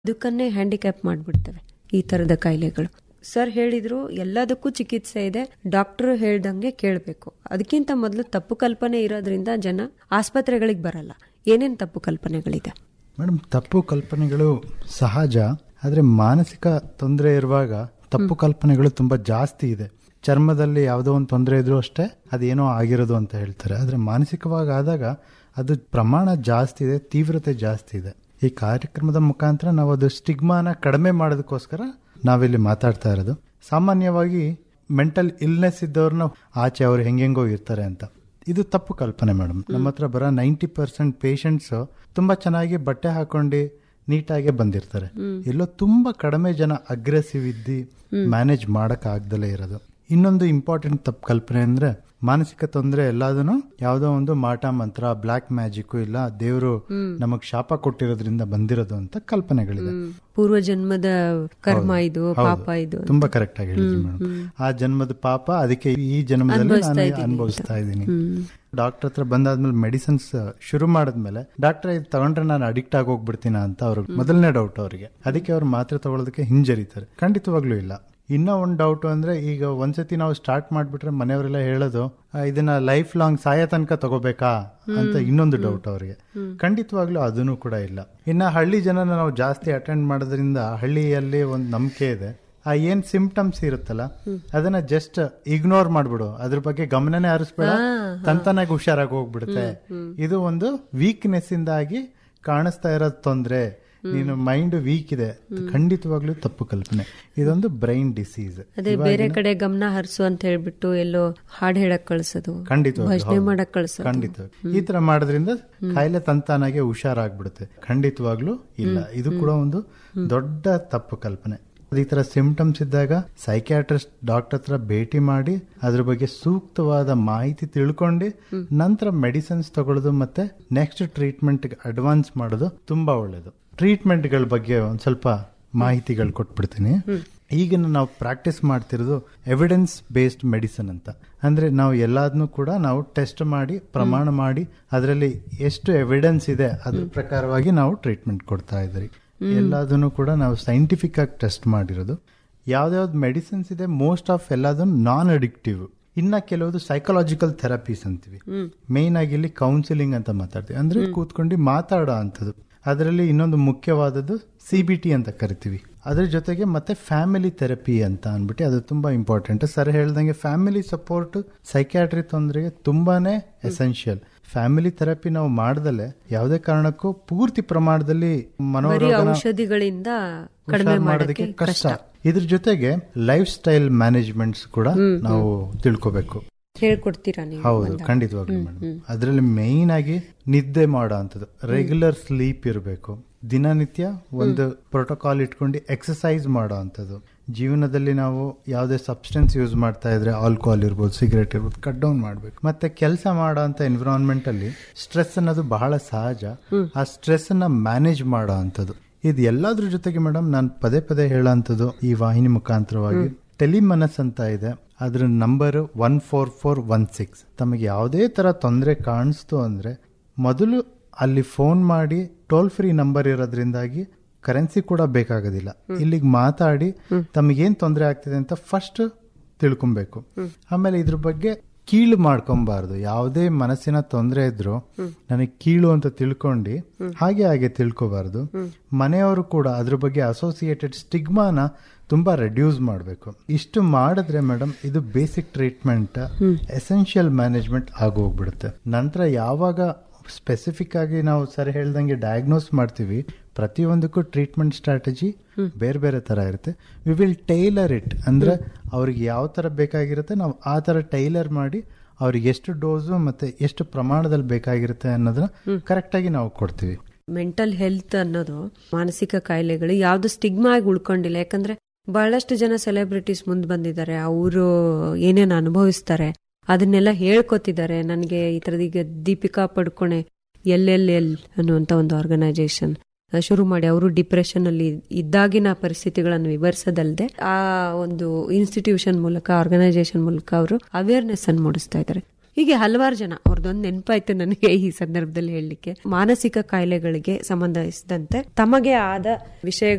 ಅದಕ್ಕನ್ನೇ handicap ಮಾಡಿಬಿಡ್ತವೆ ಈ ತರದ ಕಾಯಿಲೆಗಳು ಸರ್ ಹೇಳಿದ್ರು ಎಲ್ಲದಕ್ಕೂ ಚಿಕಿತ್ಸೆ ಇದೆ ಡಾಕ್ಟರ್ ಹೇಳ್ದಂಗೆ ಕೇಳಬೇಕು ಅದಕ್ಕಿಂತ ಮೊದಲು ತಪ್ಪು ಕಲ್ಪನೆ ಇರೋದ್ರಿಂದ ಜನ ಆಸ್ಪತ್ರೆಗಳಿಗೆ ಬರಲ್ಲ ಏನೇನ್ ತಪ್ಪು ಕಲ್ಪನೆಗಳಿದೆ ಮೇಡಮ್ ತಪ್ಪು ಕಲ್ಪನೆಗಳು ಸಹಜ ಆದರೆ ಮಾನಸಿಕ ತೊಂದರೆ ಇರುವಾಗ ತಪ್ಪು ಕಲ್ಪನೆಗಳು ತುಂಬಾ ಜಾಸ್ತಿ ಇದೆ ಚರ್ಮದಲ್ಲಿ ಯಾವುದೋ ಒಂದು ತೊಂದರೆ ಇದ್ರೂ ಅಷ್ಟೇ ಅದೇನೋ ಆಗಿರೋದು ಅಂತ ಹೇಳ್ತಾರೆ ಆದರೆ ಮಾನಸಿಕವಾಗಿ ಆದಾಗ ಅದು ಪ್ರಮಾಣ ಜಾಸ್ತಿ ಇದೆ ತೀವ್ರತೆ ಜಾಸ್ತಿ ಇದೆ ಈ ಕಾರ್ಯಕ್ರಮದ ಮುಖಾಂತರ ನಾವು ಅದು ಸ್ಟಿಗ್ಮಾನ ಕಡಿಮೆ ಮಾಡೋದಕ್ಕೋಸ್ಕರ ನಾವಿಲ್ಲಿ ಮಾತಾಡ್ತಾ ಇರೋದು ಸಾಮಾನ್ಯವಾಗಿ ಮೆಂಟಲ್ ಇಲ್ನೆಸ್ ಇದ್ದವ್ರನ್ನ ಆಚೆ ಅವ್ರು ಹೆಂಗೆಂಗೋ ಇರ್ತಾರೆ ಅಂತ ಇದು ತಪ್ಪು ಕಲ್ಪನೆ ಮೇಡಮ್ ನಮ್ಮ ಹತ್ರ ಬರೋ ನೈಂಟಿ ಪರ್ಸೆಂಟ್ ಪೇಷಂಟ್ಸ್ ತುಂಬಾ ಚೆನ್ನಾಗಿ ಬಟ್ಟೆ ಹಾಕೊಂಡು ನೀಟಾಗಿ ಬಂದಿರ್ತಾರೆ ಎಲ್ಲೋ ತುಂಬಾ ಕಡಿಮೆ ಜನ ಅಗ್ರೆಸಿವ್ ಇದ್ದಿ ಮ್ಯಾನೇಜ್ ಮಾಡಕ್ ಆಗ್ದಲೇ ಇರೋದು ಇನ್ನೊಂದು ಇಂಪಾರ್ಟೆಂಟ್ ತಪ್ಪು ಕಲ್ಪನೆ ಅಂದ್ರೆ ಮಾನಸಿಕ ತೊಂದರೆ ಎಲ್ಲದನ್ನು ಯಾವುದೋ ಒಂದು ಮಾಟ ಮಂತ್ರ ಬ್ಲಾಕ್ ಮ್ಯಾಜಿಕ್ ಇಲ್ಲ ದೇವರು ನಮಗ್ ಶಾಪ ಕೊಟ್ಟಿರೋದ್ರಿಂದ ಬಂದಿರೋದು ಅಂತ ಕಲ್ಪನೆಗಳಿದೆ ಪೂರ್ವ ಜನ್ಮದ ಕರ್ಮ ಇದು ಹೌದು. ಪಾಪ ಇದು ತುಂಬಾ ಕರೆಕ್ಟ್ ಆಗಿ ಹೇಳಿದ್ರಿ ಮೇಡಮ್ ಆ ಜನ್ಮದ ಪಾಪ ಅದಕ್ಕೆ ಈ ಜನ್ಮದಲ್ಲಿ ನಾನು ಅನುಭವಿಸ್ತಾ ಇದ್ದೀನಿ ಡಾಕ್ಟರ್ ಹತ್ರ ಬಂದಾದ್ಮೇಲೆ ಮೆಡಿಸಿನ್ಸ್ ಶುರು ಮಾಡಿದ್ಮೇಲೆ ಡಾಕ್ಟರ್ ಇದು ತಗೊಂಡ್ರೆ ನಾನು ಅಡಿಕ್ಟ್ ಆಗಿ ಹೋಗ್ಬಿಡ್ತೀನ ಅಂತ ಅವ್ರಿಗೆ ಮೊದಲನೇ ಡೌಟ್ ಅವರಿಗೆ ಅದಕ್ಕೆ ಅವ್ರು ಮಾತ್ರೆ ತಗೊಳ್ಳೋದಕ್ಕೆ ಹಿಂಜರಿತಾರೆ ಖಂಡಿತವಾಗ್ಲೂ ಇಲ್ಲ ಇನ್ನೂ ಒಂದು ಡೌಟ್ ಅಂದ್ರೆ ಈಗ ಒಂದ್ಸತಿ ನಾವು ಸ್ಟಾರ್ಟ್ ಮಾಡ್ಬಿಟ್ರೆ ಮನೆಯವರೆಲ್ಲ ಹೇಳೋದು "ಆ, ಇದನ್ನ ಲೈಫ್ ಲಾಂಗ್ ಸಾಯ ತನಕ ತಗೋಬೇಕಾ ಅಂತ ಇನ್ನೊಂದು ಡೌಟ್ ಅವರಿಗೆ ಖಂಡಿತವಾಗ್ಲೂ ಅದನ್ನು ಕೂಡ ಇಲ್ಲ ಇನ್ನ ಹಳ್ಳಿ ಜನನ ನಾವು ಜಾಸ್ತಿ ಅಟೆಂಡ್ ಮಾಡೋದ್ರಿಂದ ಹಳ್ಳಿಯಲ್ಲಿ ಒಂದು ನಂಬಿಕೆ ಇದೆ ಆ ಏನ್ ಸಿಂಪ್ಟಮ್ಸ್ ಇರುತ್ತಲ್ಲ ಅದನ್ನ ಜಸ್ಟ್ ಇಗ್ನೋರ್ ಮಾಡ್ಬಿಡು ಅದ್ರ ಬಗ್ಗೆ ಗಮನನೇ ಹರಿಸ್ಬೇಡ ತಂತನಾಗಿ ಹುಷಾರಾಗಿ ಹೋಗ್ಬಿಡುತ್ತೆ ಇದು ಒಂದು ವೀಕ್ನೆಸ್ ಇಂದಾಗಿ ಕಾಣಿಸ್ತಾ ಇರೋ ತೊಂದ್ರೆ ನೀನು ಮೈಂಡ್ ವೀಕ್ ಇದೆ ಖಂಡಿತವಾಗ್ಲೂ ತಪ್ಪು ಕಲ್ಪನೆ ಇದೊಂದು ಬ್ರೈನ್ ಡಿಸೀಸ್ ಅದೇ ಬೇರೆ ಕಡೆ ಗಮನ ಹರಿಸು ಅಂತ ಹೇಳ್ಬಿಟ್ಟು ಎಲ್ಲೋ ಹಾಡ್ ಹೇಳಕ್ ಕಳ್ಸೋದು ಖಂಡಿತವಾಗ್ಲೂ ಭಜನೆ ಹೌದು. ಮಾಡಕ್ ಕಳ್ಸೋದು ಖಂಡಿತ ಈ ತರ ಮಾಡೋದ್ರಿಂದ ಕಾಯಿಲೆ ತಂತಾನಾಗೆ ಹುಷಾರಾಗ್ಬಿಡುತ್ತೆ ಖಂಡಿತವಾಗ್ಲೂ ಇಲ್ಲ ಇದು ಕೂಡ ಒಂದು ದೊಡ್ಡ ತಪ್ಪು ಕಲ್ಪನೆ ಈ ತರ ಸಿಂಪ್ಟಮ್ಸ್ ಇದ್ದಾಗ ಸೈಕ್ಯಾಟ್ರಿಸ್ಟ್ ಡಾಕ್ಟರ್ ಹತ್ರ ಭೇಟಿ ಮಾಡಿ ಅದ್ರ ಬಗ್ಗೆ ಸೂಕ್ತವಾದ ಮಾಹಿತಿ ತಿಳ್ಕೊಂಡು ನಂತರ ಮೆಡಿಸಿನ್ಸ್ ತಗೊಳ್ಳೋದು ಮತ್ತೆ ನೆಕ್ಸ್ಟ್ ಟ್ರೀಟ್ಮೆಂಟ್ ಅಡ್ವಾನ್ಸ್ ಮಾಡೋದು ತುಂಬಾ ಒಳ್ಳೇದು ಟ್ರೀಟ್ಮೆಂಟ್ಗಳ ಬಗ್ಗೆ ಒಂದ್ ಸ್ವಲ್ಪ ಮಾಹಿತಿಗಳು ಕೊಟ್ಬಿಡ್ತೀನಿ ಈಗಿನ ನಾವು ಪ್ರಾಕ್ಟೀಸ್ ಮಾಡ್ತಿರೋದು ಎವಿಡೆನ್ಸ್ ಬೇಸ್ಡ್ ಮೆಡಿಸಿನ್ ಅಂತ ಅಂದ್ರೆ ನಾವು ಎಲ್ಲದನ್ನು ಕೂಡ ನಾವು ಟೆಸ್ಟ್ ಮಾಡಿ ಪ್ರಮಾಣ ಮಾಡಿ ಅದರಲ್ಲಿ ಎಷ್ಟು ಎವಿಡೆನ್ಸ್ ಇದೆ ಅದ್ರ ಪ್ರಕಾರವಾಗಿ ನಾವು ಟ್ರೀಟ್ಮೆಂಟ್ ಕೊಡ್ತಾ ಇದ್ರಿ ಎಲ್ಲದನ್ನು ಕೂಡ ನಾವು ಸೈಂಟಿಫಿಕ್ ಆಗಿ ಟೆಸ್ಟ್ ಮಾಡಿರೋದು ಯಾವ್ದಾವ್ದು ಮೆಡಿಸಿನ್ಸ್ ಇದೆ ಮೋಸ್ಟ್ ಆಫ್ ಎಲ್ಲದನ್ನು ನಾನ್ ಅಡಿಕ್ಟಿವ್ ಇನ್ನ ಕೆಲವುದು ಸೈಕಲಾಜಿಕಲ್ ಥೆರಪೀಸ್ ಅಂತೀವಿ ಮೇನ್ ಆಗಿ ಇಲ್ಲಿ ಕೌನ್ಸಿಲಿಂಗ್ ಅಂತ ಮಾತಾಡ್ತೀವಿ ಅಂದ್ರೆ ಕೂತ್ಕೊಂಡು ಮಾತಾಡೋ ಅಂತದ್ದು ಅದರಲ್ಲಿ ಇನ್ನೊಂದು ಮುಖ್ಯವಾದದ್ದು ಸಿ ಬಿ ಟಿ ಅಂತ ಕರಿತೀವಿ ಅದ್ರ ಜೊತೆಗೆ ಮತ್ತೆ ಫ್ಯಾಮಿಲಿ ಥೆರಪಿ ಅಂತ ಅಂದ್ಬಿಟ್ಟು ಅದು ತುಂಬಾ ಇಂಪಾರ್ಟೆಂಟ್ ಸರ್ ಹೇಳ್ದಂಗೆ ಫ್ಯಾಮಿಲಿ ಸಪೋರ್ಟ್ ಸೈಕ್ಯಾಟ್ರಿ ತೊಂದರೆಗೆ ತುಂಬಾನೇ ಎಸೆನ್ಷಿಯಲ್ ಫ್ಯಾಮಿಲಿ ಥೆರಪಿ ನಾವು ಮಾಡ್ದಲೆ ಯಾವುದೇ ಕಾರಣಕ್ಕೂ ಪೂರ್ತಿ ಪ್ರಮಾಣದಲ್ಲಿ ಬರೀ ಮನೋರೋಗನ ಔಷಧಿಗಳಿಂದ ಕಡಿಮೆ ಹುಷಾರ್ ಮಾಡೋದಕ್ಕೆ ಮಾಡೋದಕ್ಕೆ ಕಷ್ಟ ಇದ್ರ ಜೊತೆಗೆ ಲೈಫ್ ಸ್ಟೈಲ್ ಮ್ಯಾನೇಜ್ಮೆಂಟ್ಸ್ ಕೂಡ ನಾವು ತಿಳ್ಕೋಬೇಕು ಹೇಳ್ಕೊಡ್ತೀರಾ ನೀವು ಹೌದು ಖಂಡಿತವಾಗ್ಲೂ ಮೇಡಮ್ ಅದರಲ್ಲಿ ಮೇನ್ ಆಗಿ ನಿದ್ದೆ ಮಾಡೋ ಅಂತದ್ದು ರೆಗ್ಯುಲರ್ ಸ್ಲೀಪ್ ಇರಬೇಕು ದಿನನಿತ್ಯ ಒಂದು ಪ್ರೋಟೋಕಾಲ್ ಇಟ್ಕೊಂಡು ಎಕ್ಸಸೈಸ್ ಮಾಡೋ ಅಂತದ್ದು ಜೀವನದಲ್ಲಿ ನಾವು ಯಾವುದೇ ಸಬ್ಸ್ಟೆನ್ಸ್ ಯೂಸ್ ಮಾಡ್ತಾ ಇದ್ರೆ ಆಲ್ಕೋಹಾಲ್ ಇರ್ಬೋದು ಸಿಗರೇಟ್ ಇರ್ಬೋದು ಕಟ್ ಡೌನ್ ಮಾಡಬೇಕು ಮತ್ತೆ ಕೆಲಸ ಮಾಡೋ ಅಂತ ಎನ್ವಿರಾನ್ಮೆಂಟ್ ಅಲ್ಲಿ ಸ್ಟ್ರೆಸ್ ಅನ್ನೋದು ಬಹಳ ಸಹಜ ಆ ಸ್ಟ್ರೆಸ್ ಅನ್ನ ಮ್ಯಾನೇಜ್ ಮಾಡೋ ಅಂತದ್ದು ಇದು ಎಲ್ಲದ್ರ ಜೊತೆಗೆ ಮೇಡಮ್ ನಾನು ಪದೇ ಪದೇ ಹೇಳೋಂಥದ್ದು ಈ ವಾಹಿನಿ ಮುಖಾಂತರವಾಗಿ ಟೆಲಿಮನಸ್ ಅಂತ ಇದೆ ಅದ್ರ number one four four one six ತಮಗೆ ಯಾವುದೇ ತರ ತೊಂದರೆ ಕಾಣಿಸ್ತು ಅಂದ್ರೆ ಮೊದಲು ಅಲ್ಲಿ ಫೋನ್ ಮಾಡಿ ಟೋಲ್ ಫ್ರೀ ನಂಬರ್ ಇರೋದ್ರಿಂದಾಗಿ ಕರೆನ್ಸಿ ಕೂಡ ಬೇಕಾಗೋದಿಲ್ಲ ಇಲ್ಲಿಗೆ ಮಾತಾಡಿ ತಮಗೇನ್ ತೊಂದರೆ ಆಗ್ತಿದೆ ಅಂತ ಫಸ್ಟ್ ತಿಳ್ಕೊಬೇಕು ಆಮೇಲೆ ಇದ್ರ ಬಗ್ಗೆ ಕೀಳು ಮಾಡ್ಕೊಬಾರ್ದು ಯಾವುದೇ ಮನಸ್ಸಿನ ತೊಂದರೆ ಇದ್ರು ನನಗೆ ಕೀಳು ಅಂತ ತಿಳ್ಕೊಂಡು ಹಾಗೆ ಹಾಗೆ ತಿಳ್ಕೊಬಾರ್ದು ಮನೆಯವರು ಕೂಡ ಅದ್ರ ಬಗ್ಗೆ ಅಸೋಸಿಯೇಟೆಡ್ ಸ್ಟಿಗ್ಮಾನ ತುಂಬಾ ರೆಡ್ಯೂಸ್ ಮಾಡಬೇಕು ಇಷ್ಟು ಮಾಡಿದ್ರೆ ಮೇಡಮ್ ಇದು ಬೇಸಿಕ್ ಟ್ರೀಟ್ಮೆಂಟ್ ಎಸೆನ್ಷಿಯಲ್ ಮ್ಯಾನೇಜ್ಮೆಂಟ್ ಆಗೋಗ್ಬಿಡುತ್ತೆ ನಂತರ ಯಾವಾಗ ಸ್ಪೆಸಿಫಿಕ್ ಆಗಿ ನಾವು ಸರಿ ಹೇಳ್ದಂಗೆ ಡಯಾಗ್ನೋಸ್ ಮಾಡ್ತೀವಿ ಪ್ರತಿಯೊಂದಕ್ಕೂ ಟ್ರೀಟ್ಮೆಂಟ್ ಸ್ಟ್ರಾಟಜಿ ಬೇರೆ ಬೇರೆ ತರ ಇರುತ್ತೆ ವಿ ವಿಲ್ ಟೈಲರ್ ಇಟ್ ಅಂದ್ರೆ ಅವ್ರಿಗೆ ಯಾವ ತರ ಬೇಕಾಗಿರುತ್ತೆ ನಾವು ಆ ತರ ಟೈಲರ್ ಮಾಡಿ ಅವ್ರಿಗೆ ಎಷ್ಟು ಡೋಸು ಮತ್ತೆ ಎಷ್ಟು ಪ್ರಮಾಣದಲ್ಲಿ ಬೇಕಾಗಿರುತ್ತೆ ಅನ್ನೋದನ್ನ ಕರೆಕ್ಟ್ ಆಗಿ ನಾವು ಕೊಡ್ತೀವಿ ಮೆಂಟಲ್ ಹೆಲ್ತ್ ಅನ್ನೋದು ಮಾನಸಿಕ ಕಾಯಿಲೆಗಳು ಯಾವ್ದು ಸ್ಟಿಗ್ಮಾ ಆಗಿ ಉಳ್ಕೊಂಡಿಲ್ಲ ಯಾಕಂದ್ರೆ ಬಹಳಷ್ಟು ಜನ ಸೆಲೆಬ್ರಿಟೀಸ್ ಮುಂದ್ ಬಂದಿದ್ದಾರೆ ಅವರು ಏನೇನ್ ಅನುಭವಿಸ್ತಾರೆ ಅದನ್ನೆಲ್ಲ ಹೇಳ್ಕೊತಿದ್ದಾರೆ ನನಗೆ ಈ ತರದ ಈಗ Deepika Padukone L L L ಅನ್ನುವಂತ ಒಂದು ಆರ್ಗನೈಸೇಷನ್ ಶುರು ಮಾಡಿ ಅವರು ಡಿಪ್ರೆಷನ್ ಅಲ್ಲಿ ಇದ್ದಾಗಿನ ಪರಿಸ್ಥಿತಿಗಳನ್ನು ವಿವರಿಸದಲ್ಲದೆ ಆ ಒಂದು ಇನ್ಸ್ಟಿಟ್ಯೂಷನ್ ಮೂಲಕ ಆರ್ಗನೈಸೇಷನ್ ಮೂಲಕ ಅವರು ಅವೇರ್ನೆಸ್ ಅನ್ನು ಮೂಡಿಸ್ತಾ ಇದ್ದಾರೆ ಹೀಗೆ ಹಲವಾರು ಜನ ಅವ್ರದ್ದೊಂದು ನೆನಪಾಯ್ತು ನನಗೆ ಈ ಸಂದರ್ಭದಲ್ಲಿ ಹೇಳಲಿಕ್ಕೆ ಮಾನಸಿಕ ಕಾಯಿಲೆಗಳಿಗೆ ಸಂಬಂಧಿಸಿದಂತೆ ತಮಗೆ ಆದ ವಿಷಯ